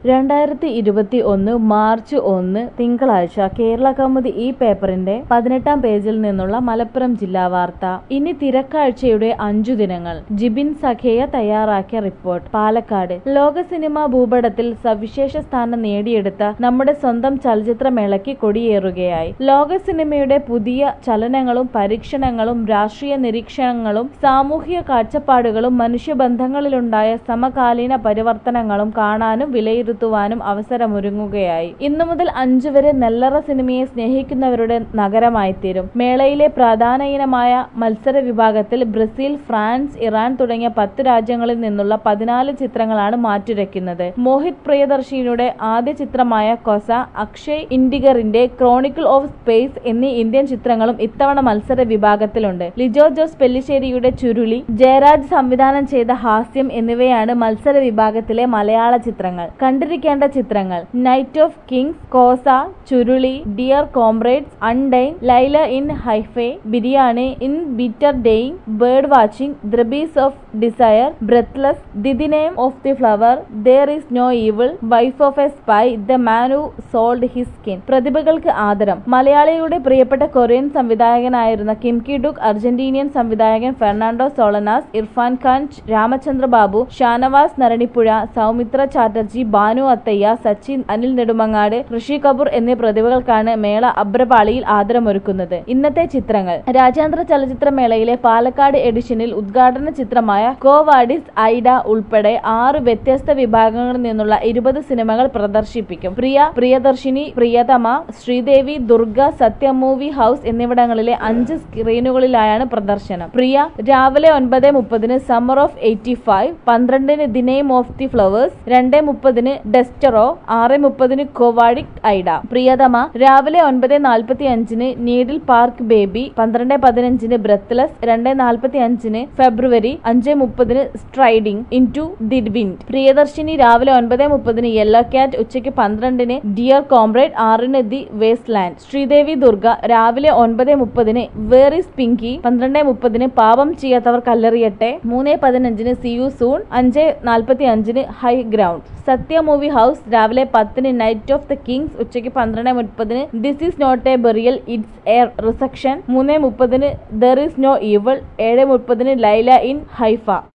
രണ്ടായിരത്തി ഇരുപത്തി ഒന്ന് മാർച്ച് ഒന്ന് തിങ്കളാഴ്ച കേരള കൗമുദി ഈ പേപ്പറിന്റെ പതിനെട്ടാം പേജിൽ നിന്നുള്ള മലപ്പുറം ജില്ലാ വാർത്ത ഇനി തിരക്കാഴ്ചയുടെ അഞ്ചു ദിനങ്ങൾ ജിബിൻ സഖേയ തയ്യാറാക്കിയ റിപ്പോർട്ട് പാലക്കാട് ലോക സിനിമാ ഭൂപടത്തിൽ സവിശേഷ സ്ഥാനം നേടിയെടുത്ത നമ്മുടെ സ്വന്തം ചലച്ചിത്രമേളയ്ക്ക് കൊടിയേറുകയായി ലോക സിനിമയുടെ പുതിയ ചലനങ്ങളും പരീക്ഷണങ്ങളും രാഷ്ട്രീയ നിരീക്ഷണങ്ങളും സാമൂഹിക കാഴ്ചപ്പാടുകളും മനുഷ്യബന്ധങ്ങളിലുണ്ടായ സമകാലീന പരിവർത്തനങ്ങളും കാണാനും വിലയിരുത്തുവാനും അവസരമൊരുങ്ങുകയായി ഇന്നു മുതൽ അഞ്ചു വരെ നെല്ലറ സിനിമയെ സ്നേഹിക്കുന്നവരുടെ നഗരമായിത്തീരും മേളയിലെ പ്രധാന ഇനമായ മത്സര വിഭാഗത്തിൽ ബ്രസീൽ ഫ്രാൻസ് ഇറാൻ തുടങ്ങിയ പത്ത് രാജ്യങ്ങളിൽ നിന്നുള്ള പതിനാല് ചിത്രങ്ങളാണ് മാറ്റുരയ്ക്കുന്നത് മോഹിത് പ്രിയദർശിനിയുടെ ആദ്യ ചിത്രമായ കൊസ അക്ഷയ് ഇൻഡിഗറിന്റെ ക്രോണിക്കിൾ ഓഫ് സ്പേസ് എന്നീ ഇന്ത്യൻ ചിത്രങ്ങളും ഇത്തവണ മത്സര വിഭാഗത്തിലുണ്ട് ലിജോ ജോസ് പെല്ലിശ്ശേരിയുടെ ചുരുളി ജയരാജ് സംവിധാനം ചെയ്ത ഹാസ്യം എന്നിവയാണ് മത്സര വിഭാഗത്തിലെ മലയാള ചിത്രങ്ങൾ കണ്ടിരിക്കേണ്ട ചിത്രങ്ങൾ night of kings Kosa Churuli dear comrades Undine Laila in Haifa Biriyaani in between dying bird watching ദ്രബീസ് of desire breathless the the name of the flower there is no evil wife of a spy the man who sold his skin പ്രതിഭകൾക്ക് ആദരം മലയാളിയുടെ പ്രിയപ്പെട്ട Korean സംവിധായകനായിരുന്ന Kim Ki Duk Argentinian സംവിധായകൻ Fernando Solanas Irrfan Khan Ramachandra Babu Shanavas Naranipuzha Soumitra Chatterjee Bhanu Athaiya Sachin Anil Nedumangad Rishi Kapoor എന്നീ പ്രതിഭകൾക്കാണ് മേള അബ്രപാളിയിൽ ആദരമൊരുക്കുന്നത് ഇന്നത്തെ ചിത്രങ്ങൾ രാജ്യാന്തര ചലച്ചിത്ര മേളയിലെ പാലക്കാട് എഡിഷനിൽ ഉദ്ഘാടന ചിത്രമായ കോവാഡിസ് ഐഡ ഉൾപ്പെടെ ആറ് വ്യത്യസ്ത വിഭാഗങ്ങളിൽ നിന്നുള്ള ഇരുപത് സിനിമകൾ പ്രദർശിപ്പിക്കും പ്രിയ പ്രിയദർശിനി പ്രിയതമ ശ്രീദേവി ദുർഗ സത്യ മൂവി ഹൗസ് എന്നിവിടങ്ങളിലെ അഞ്ച് സ്ക്രീനുകളിലായാണ് പ്രദർശനം പ്രിയ രാവിലെ ഒൻപത് മുപ്പതിന് സമ്മർ ഓഫ് എയ്റ്റി ഫൈവ് പന്ത്രണ്ടിന് the name of the flowers രണ്ട് മുപ്പതിന് ഡെസ്റ്ററോ ആറ് മുപ്പതിന് കോവാഡിക് ഐഡ പ്രിയതമ രാവിലെ ഒൻപത് നാൽപ്പത്തി അഞ്ചിന് നീഡിൽ പാർക്ക് ബേബി പന്ത്രണ്ട് പതിനഞ്ചിന് ബ്രെത്ത്ലെസ് രണ്ട് നാൽപ്പത്തി അഞ്ചിന് ഫെബ്രുവരി അഞ്ച് മുപ്പതിന് striding into the wind Priyadarshini രാവിലെ ഒൻപത് മുപ്പതിന് യെല്ലോ ക്യാറ്റ് ഉച്ചയ്ക്ക് പന്ത്രണ്ടിന് ഡിയർ കോംറേഡ് ആറിന് the waste land Sreedevi Durga രാവിലെ ഒൻപത് മുപ്പതിന് വേർ ഇസ് പിങ്കി പന്ത്രണ്ട് മുപ്പതിന് പാപം ചെയ്യാത്തവർ കല്ലെറിയട്ടെ മൂന്ന് പതിനഞ്ചിന് സി യു സൂൺ അഞ്ച് നാൽപ്പത്തി അഞ്ചിന് high ground Sathya movie house രാവിലെ പത്തിന് നൈറ്റ് ഓഫ് ദ കിങ്സ് ഉച്ചയ്ക്ക് പന്ത്രണ്ട് മുപ്പതിന് this is not a burial it's a resurrection മൂന്ന് മുപ്പതിന് ദർ ഈസ് നോ ഈവൾ ഏഴ് മുപ്പതിന് ലൈല ഇൻ ഹൈഫ